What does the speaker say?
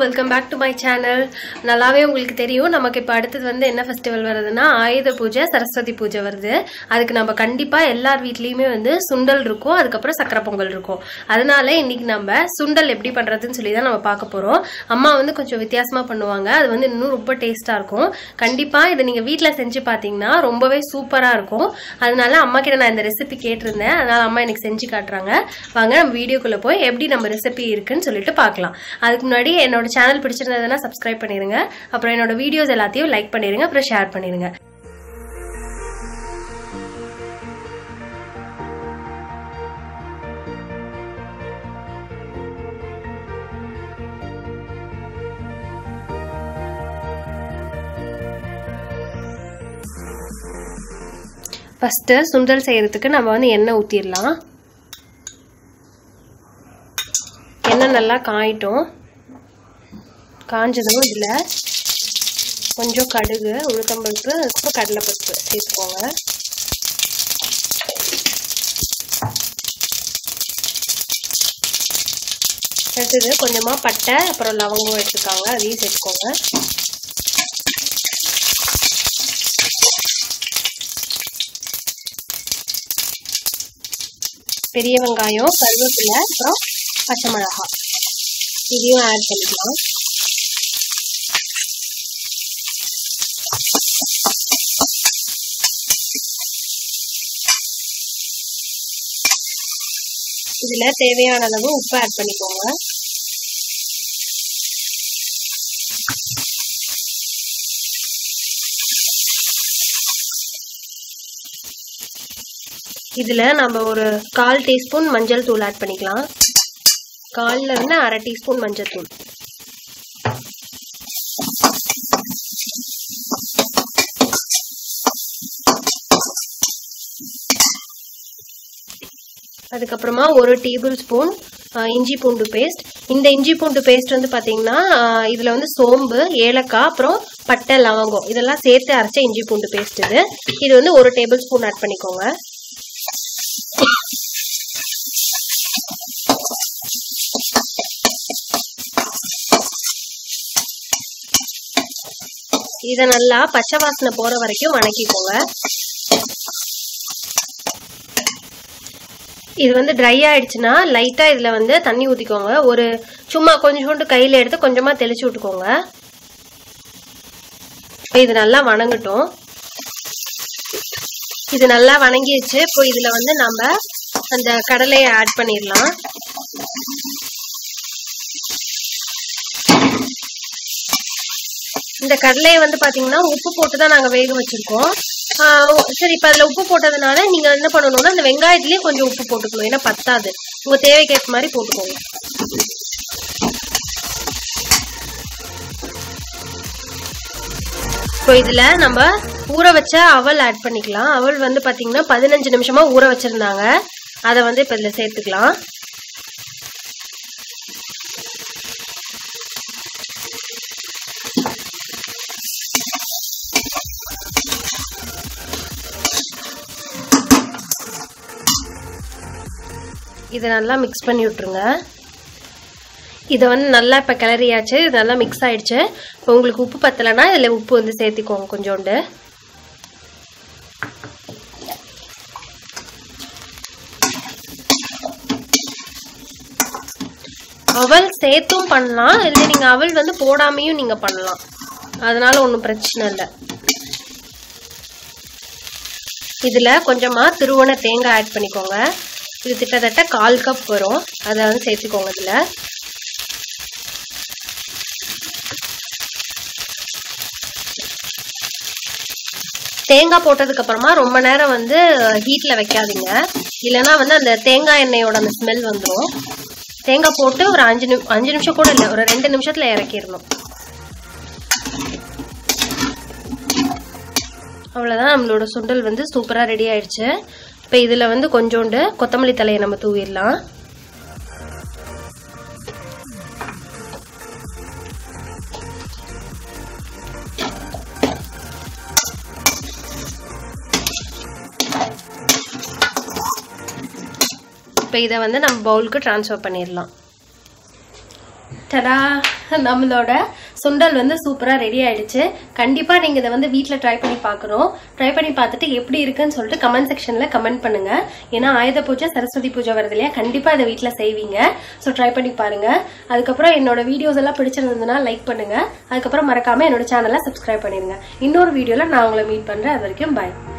welcome back to my channel நல்லாவே உங்களுக்கு தெரியும் நமக்கு இப்போ அடுத்தது வந்து என்ன ஃபெஸ்டிவல் வருதுன்னா ஆயுத பூஜை சரஸ்வதி பூஜை வருது அதுக்கு நம்ம கண்டிப்பாக எல்லார் வீட்லேயுமே வந்து சுண்டல் இருக்கும் அதுக்கப்புறம் சக்கரை பொங்கல் இருக்கும் அதனால இன்னைக்கு நம்ம சுண்டல் எப்படி பண்ணுறதுன்னு சொல்லி தான் நம்ம பார்க்க போகிறோம் அம்மா வந்து கொஞ்சம் வித்தியாசமாக பண்ணுவாங்க அது வந்து இன்னும் ரொம்ப டேஸ்ட்டாக இருக்கும் கண்டிப்பாக இதை நீங்கள் வீட்டில் செஞ்சு பார்த்தீங்கன்னா ரொம்பவே சூப்பராக இருக்கும் அதனால அம்மா கிட்ட நான் இந்த ரெசிபி கேட்டிருந்தேன் அதனால அம்மா எனக்கு செஞ்சு காட்டுறாங்க வாங்க நம்ம வீடியோக்குள்ளே போய் எப்படி நம்ம ரெசிபி இருக்குன்னு சொல்லிட்டு பார்க்கலாம் அதுக்கு முன்னாடி என்னோட சேனல் பிடிச்சிருந்ததுன்னா சப்ஸ்கிரைப் பண்ணிடுங்க அப்புறம் என்னோட வீடியோஸ் எல்லாத்தையும் லைக் பண்ணிடுங்க அப்புறம் ஷேர் பண்ணிடுங்க ஃபஸ்ட்டு சுண்டல் செய்யறதுக்கு நம்ம வந்து எண்ணெய் ஊற்றிடலாம் எண்ணெய் நல்லா காயிட்டும் காஞ்சதும் இதில் கொஞ்சம் கடுகு உளுத்தம்பருப்பு அதுக்கப்புறம் கடலைப்பருப்பு சேர்த்துக்கோங்க அடுத்தது கொஞ்சமாக பட்டை அப்புறம் லவங்கம் எடுத்துக்காங்க அதையும் சேர்த்துக்கோங்க பெரிய வெங்காயம் கருவேப்பிலை அப்புறம் பச்சை மிளகாய் இதையும் ஆட் பண்ணிக்கலாம் இதுல தேவையான அளவு உப்பு ஆட் பண்ணிக்கோங்க இதுல நம்ம ஒரு கால் டீஸ்பூன் மஞ்சள் தூள் ஆட் பண்ணிக்கலாம் கால்ல இருந்து அரை டீஸ்பூன் மஞ்சள் தூள் அதுக்கப்புறமா ஒரு டேபிள் ஸ்பூன் இஞ்சி பூண்டு பேஸ்ட் இந்த இஞ்சி பூண்டு பேஸ்ட் வந்து பார்த்தீங்கன்னா இதில் வந்து சோம்பு ஏலக்காய் அப்புறம் பட்டை லவங்கம் இதெல்லாம் சேர்த்து அரைச்ச இஞ்சி பூண்டு பேஸ்ட் இது இது வந்து ஒரு டேபிள் ஸ்பூன் ஆட் பண்ணிக்கோங்க இதை நல்லா பச்சை வாசனை போற வரைக்கும் வணக்கிக்கோங்க இது வந்து ட்ரை ஆயிடுச்சுன்னா லைட்டா இதுல வந்து தண்ணி ஊத்திக்கோங்க ஒரு சும்மா கொஞ்சோண்டு கையில எடுத்து கொஞ்சமா தெளிச்சு விட்டுக்கோங்க இது நல்லா வணங்கட்டும் இது நல்லா வணங்கிடுச்சு இப்போ இதுல வந்து நம்ம அந்த கடலையை ஆட் பண்ணிடலாம் இந்த கடலையை வந்து பாத்தீங்கன்னா உப்பு போட்டு தான் நாங்க வேக வச்சிருக்கோம் சரி இப்ப அதுல உப்பு போட்டதுனால நீங்க என்ன பண்ணணும்னா அந்த வெங்காயத்திலயும் கொஞ்சம் உப்பு போட்டுக்கணும் ஏன்னா பத்தாது உங்க தேவைக்கேற்ற மாதிரி போட்டுக்கோங்க இப்போ இதுல நம்ம ஊற வச்ச அவல் ஆட் பண்ணிக்கலாம் அவல் வந்து பாத்தீங்கன்னா பதினஞ்சு நிமிஷமா ஊற வச்சிருந்தாங்க அதை வந்து இப்ப இதுல சேர்த்துக்கலாம் இதை நல்லா மிக்ஸ் பண்ணி விட்ருங்க இதை வந்து நல்லா இப்போ கிளறியாச்சு இது நல்லா மிக்ஸ் ஆயிடுச்சு இப்போ உங்களுக்கு உப்பு பத்தலைன்னா இதில் உப்பு வந்து சேர்த்திக்கோங்க கொஞ்சோண்டு அவல் சேர்த்தும் பண்ணலாம் இல்லை நீங்கள் அவல் வந்து போடாமையும் நீங்கள் பண்ணலாம் அதனால ஒன்றும் பிரச்சனை இல்லை இதில் கொஞ்சமாக திருவண தேங்காய் ஆட் பண்ணிக்கோங்க இது கிட்டத்தட்ட கால் கப் வரும் அதை வந்து சேர்த்துக்கோங்க இதில் தேங்காய் போட்டதுக்கு அப்புறமா ரொம்ப நேரம் வந்து ஹீட்ல வைக்காதீங்க இல்லைன்னா வந்து அந்த தேங்காய் எண்ணெயோட அந்த ஸ்மெல் வந்துடும் தேங்காய் போட்டு ஒரு அஞ்சு நிமி அஞ்சு நிமிஷம் கூட இல்லை ஒரு ரெண்டு நிமிஷத்துல இறக்கிடணும் அவ்வளோதான் நம்மளோட சுண்டல் வந்து சூப்பராக ரெடி ஆயிடுச்சு இப்போ இதில் வந்து கொஞ்சோண்டு கொத்தமல்லி தலையை நம்ம தூவிடலாம் இப்போ இதை வந்து நம்ம பவுலுக்கு ட்ரான்ஸ்ஃபர் பண்ணிடலாம் டடா நம்மளோட சுண்டல் வந்து சூப்பராக ரெடி ஆயிடுச்சு கண்டிப்பாக நீங்கள் இதை வந்து வீட்டில் ட்ரை பண்ணி பார்க்கணும் ட்ரை பண்ணி பார்த்துட்டு எப்படி இருக்குன்னு சொல்லிட்டு கமெண்ட் செக்ஷனில் கமெண்ட் பண்ணுங்க ஏன்னா ஆயுத பூஜை சரஸ்வதி பூஜை வருது இல்லையா கண்டிப்பாக இதை வீட்டில் செய்வீங்க ஸோ ட்ரை பண்ணி பாருங்க அதுக்கப்புறம் என்னோட வீடியோஸ் எல்லாம் பிடிச்சிருந்ததுன்னா லைக் பண்ணுங்க அதுக்கப்புறம் மறக்காம என்னோட சேனலை சப்ஸ்கிரைப் பண்ணிடுங்க இன்னொரு வீடியோவில் நான் உங்களை மீட் பண்ணுறேன் அது வரைக்கும் பாய்